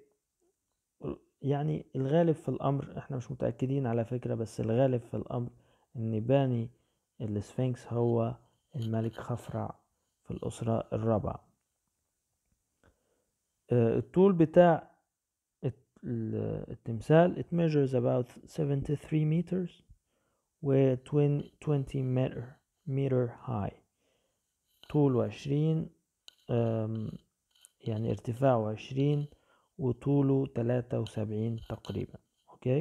يعني الغالب في الأمر احنا مش متأكدين على فكرة بس الغالب في الأمر ان باني السفنكس هو الملك خفرع في الأسرة الرابعة الطول بتاع التمثال it measures about 73 meters و 20 meter meter high طوله عشرين يعني ارتفاعه عشرين وطوله تلاتة وسبعين تقريبا اوكي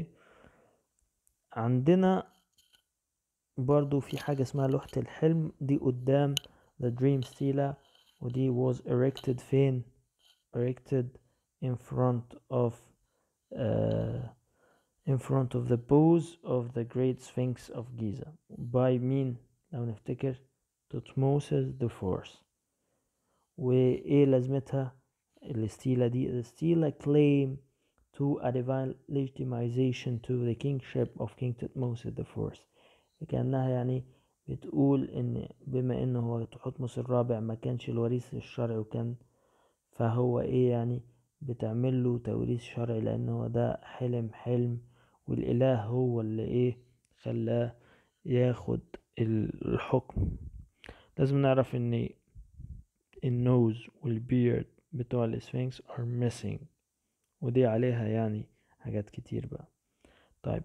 عندنا برضو في حاجة اسمها لوحة الحلم دي قدام the dream stela ودي was erected فين erected in front of uh, in front of the pose of the great sphinx of Giza by مين لو نفتكر توتموسس the fourth وايه لازمتها الستيلة دي الستيلة claim to a divine legitimization to the kingship of King Tutmosis the fourth كأنها يعني بتقول ان بما انه هو تحتمس الرابع ما كانش الوريث الشرعي وكان فهو ايه يعني بتعمل له توريث شرعي لان هو ده حلم حلم والاله هو اللي ايه خلاه ياخد الحكم لازم نعرف ان النوز والبيرد بتوع الاسفنكس are missing ودي عليها يعني حاجات كتير بقى طيب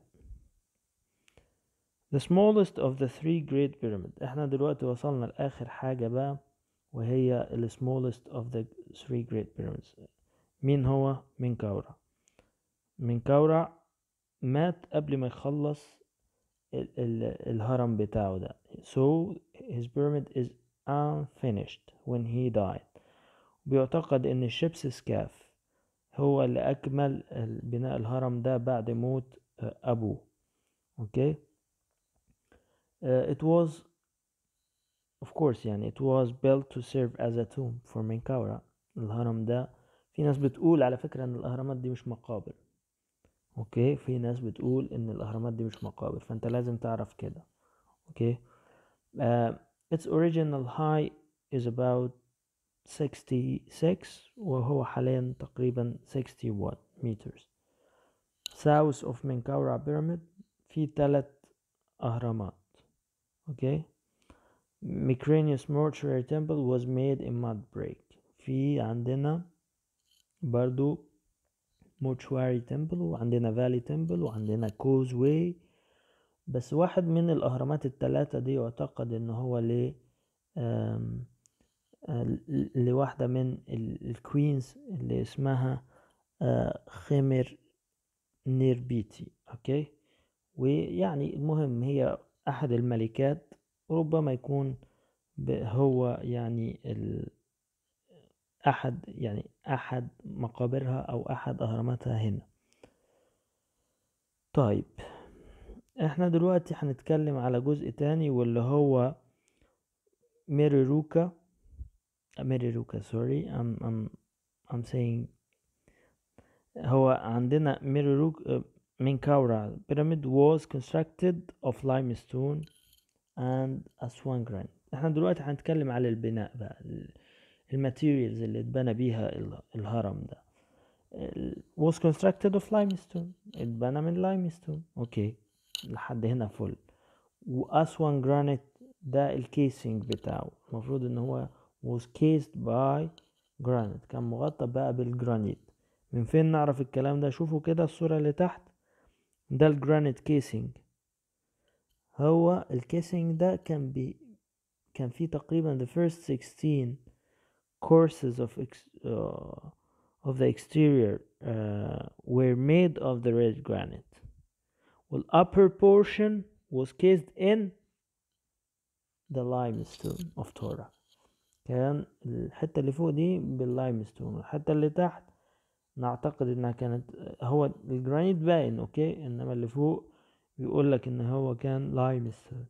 the smallest of the three great pyramids احنا دلوقتي وصلنا لآخر حاجة بقى وهي ال smallest of the three great pyramids مين هو منكورع منكورع مات قبل ما يخلص ال ال الهرم بتاعه ده so his pyramid is unfinished when he died بيعتقد ان الشيبس سكاف هو اللي اكمل بناء الهرم ده بعد موت ابوه اوكي uh, it was of course يعني it was built to serve as a tomb for Menkaura الهرم ده في ناس بتقول على فكرة ان الاهرامات دي مش مقابر اوكي في ناس بتقول ان الاهرامات دي مش مقابر فانت لازم تعرف كده اوكي uh, its original height is about 66 وهو حاليا تقريبا 61 meters south of Menkaura pyramid في ثلاث اهرامات اوكي Mykrinus mortuary temple was made in mud brick في عندنا برضو mortuary temple وعندنا valley temple وعندنا causeway بس واحد من الأهرامات التلاتة دي يعتقد إن هو ل لواحدة من الكوينز اللي اسمها خمر نيربيتي أوكي ويعني المهم هي أحد الملكات ربما يكون هو يعني ال أحد يعني أحد مقابرها أو أحد أهراماتها هنا طيب احنا دلوقتي هنتكلم على جزء تاني واللي هو ميريروكا ميريروكا سوري I'm, I'm, I'm saying هو عندنا ميريروكا Menkaura pyramid was constructed of limestone and aswan granite احنا دلوقتي هنتكلم على البناء بقى الماتيريالز اللي اتبنى بيها الهرم ده was constructed of limestone اتبنى من limestone اوكي لحد هنا فل واسوان جرانيت ده الكيسنج بتاعه المفروض ان هو was cased by granite كان مغطى بقى بالجرانيت من فين نعرف الكلام ده شوفوا كده الصورة اللي تحت ده الجرانيت كيسنج هو الكيسنج ده كان بي كان فيه تقريبا the first 16 courses of ex uh, of the exterior uh, were made of the red granite the upper portion was cased in the limestone of Torah كان الحتة اللي فوق دي باللايمستون والحتة اللي تحت نعتقد انها كانت هو الجرانيت باين اوكي انما اللي فوق بيقول لك ان هو كان لايمستون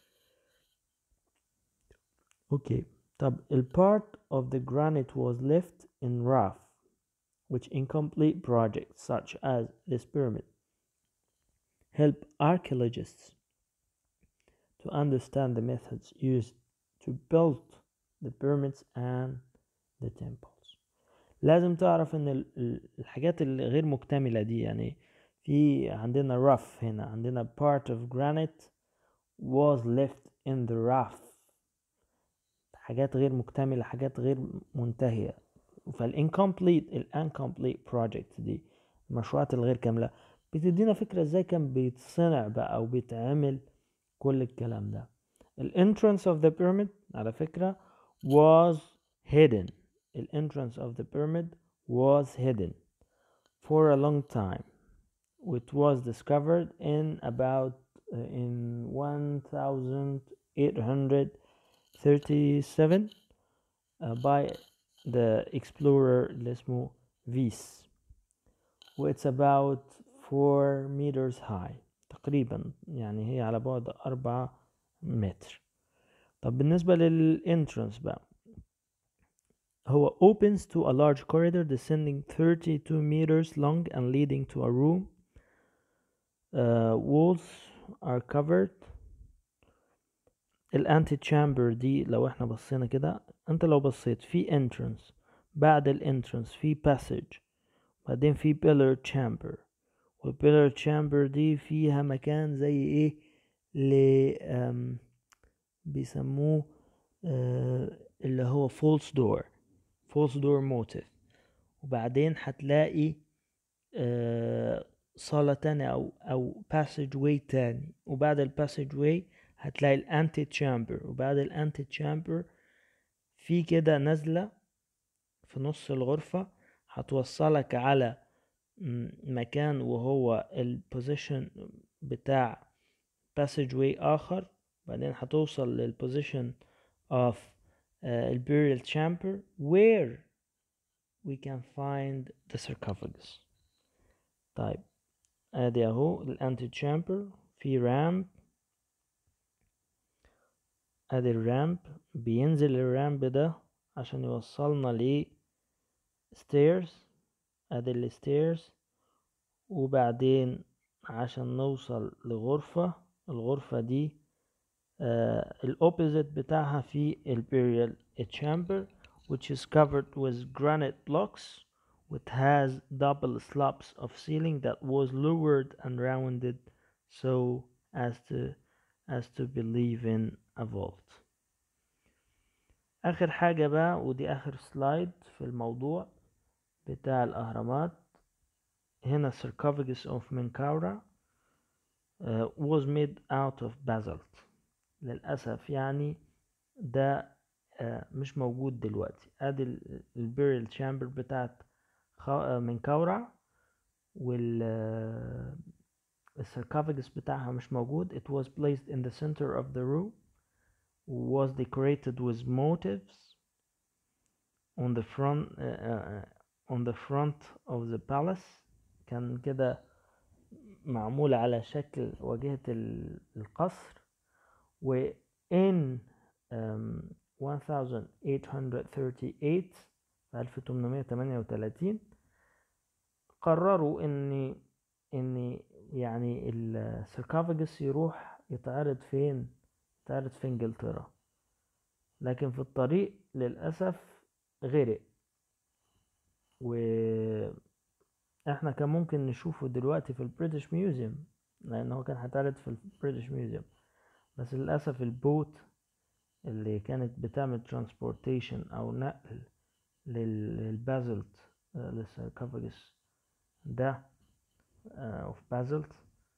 اوكي طب ال part of the granite was left in rough which incomplete projects such as this pyramid help archaeologists to understand the methods used to build the pyramids and the temples لازم تعرف ان ال- ال- الحاجات الغير مكتملة دي يعني في عندنا rough هنا عندنا part of granite was left in the rough حاجات غير مكتملة حاجات غير منتهية فالانكمبليت الانكمبليت project دي المشروعات الغير كاملة بتدينا فكرة ازاي كان بيتصنع بقى او بيتعمل كل الكلام ده ال entrance of the pyramid على فكرة was hidden ال entrance of the pyramid was hidden for a long time which was discovered in about uh, in 1837 uh, by the explorer اللي اسمه فيس و it's about 4 meters high تقريبا يعني هي على بعد أربعة متر طب بالنسبة للانترنس بقى هو opens to a large corridor descending 32 meters long and leading to a room uh, walls are covered الانتي تشامبر دي لو احنا بصينا كده انت لو بصيت في entrance بعد الانترنس في passage بعدين في pillar chamber والبيلر chamber دي فيها مكان زي ايه ل أم، بيسموه آه، اللي هو false door false door motive وبعدين هتلاقي آه، صالة تانية أو أو passage way تاني وبعد ال passage way هتلاقي ال anti chamber وبعد ال anti chamber في كده نزلة في نص الغرفة هتوصلك على م- مكان وهو ال position بتاع passage way آخر بعدين هتوصل لل position of uh, ال burial chamber where we can find the sarcophagus طيب ادي اهو الانتي chamber في رامب ادي الرامب بينزل الرامب ده عشان يوصلنا ل stairs ادي الستيرز وبعدين عشان نوصل لغرفة الغرفة دي آه الأوبوزيت بتاعها في البيريال chamber which is covered with granite blocks which has double slabs of ceiling that was lowered and rounded so as to as to believe in a vault آخر حاجة بقى ودي آخر سلايد في الموضوع بتاع الأهرامات هنا sarcophagus of Menkaura uh, was made out of basalt للأسف يعني ده آه، مش موجود دلوقتي ادي البيريل chamber بتاعت خ- آه، منكورع وال آه، السarcophagus بتاعها مش موجود it was placed in the center of the room was decorated with motifs on the front uh, uh, on the front of the palace كان كده معمول على شكل واجهة ال- القصر و in um, 1838 في 1838 قرروا ان ان يعني السarcophagus يروح يتعرض فين يتعرض في انجلترا لكن في الطريق للأسف غرق و احنا كان ممكن نشوفه دلوقتي في البريتش ميوزيوم لان هو كان هيتعرض في البريتش ميوزيوم بس للأسف البوت اللي كانت بتعمل ترانسبورتيشن او نقل لل- للبازلت آه، للسarcophagus ده اوف بازلت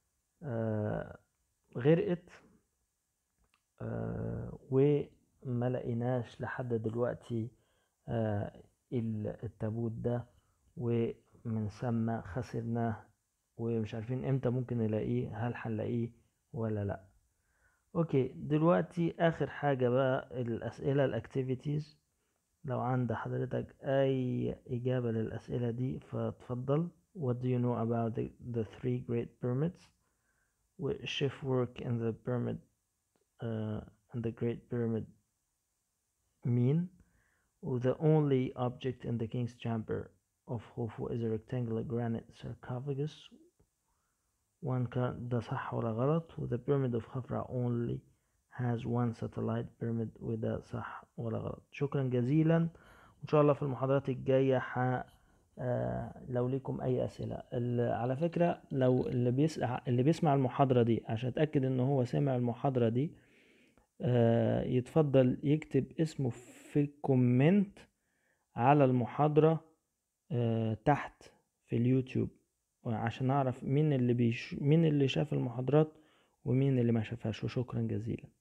غرقت آه، وما لقيناش لحد دلوقتي آه التابوت ده ومن ثم خسرناه ومش عارفين امتى ممكن نلاقيه هل هنلاقيه ولا لا اوكي دلوقتي اخر حاجة بقى الاسئلة الاكتيفيتيز لو عند حضرتك اي اجابة للاسئلة دي فتفضل what do you know about the, the three great pyramids shift work in the pyramid uh, in the great pyramid mean the only object in the king's chamber of Khufu is a rectangular granite sarcophagus one كان ده صح ولا غلط و the pyramid of Khafra only has one satellite pyramid وده صح ولا غلط شكرا جزيلا وإن شاء الله في المحاضرات الجاية ح آه لو ليكم أي أسئلة على فكرة لو اللي بيسمع اللي بيسمع المحاضرة دي عشان أتأكد إن هو سمع المحاضرة دي آه يتفضل يكتب اسمه في الكومنت على المحاضرة آه تحت في اليوتيوب عشان اعرف مين اللي بيش... مين اللي شاف المحاضرات ومين اللي ما شافهاش وشكرا جزيلا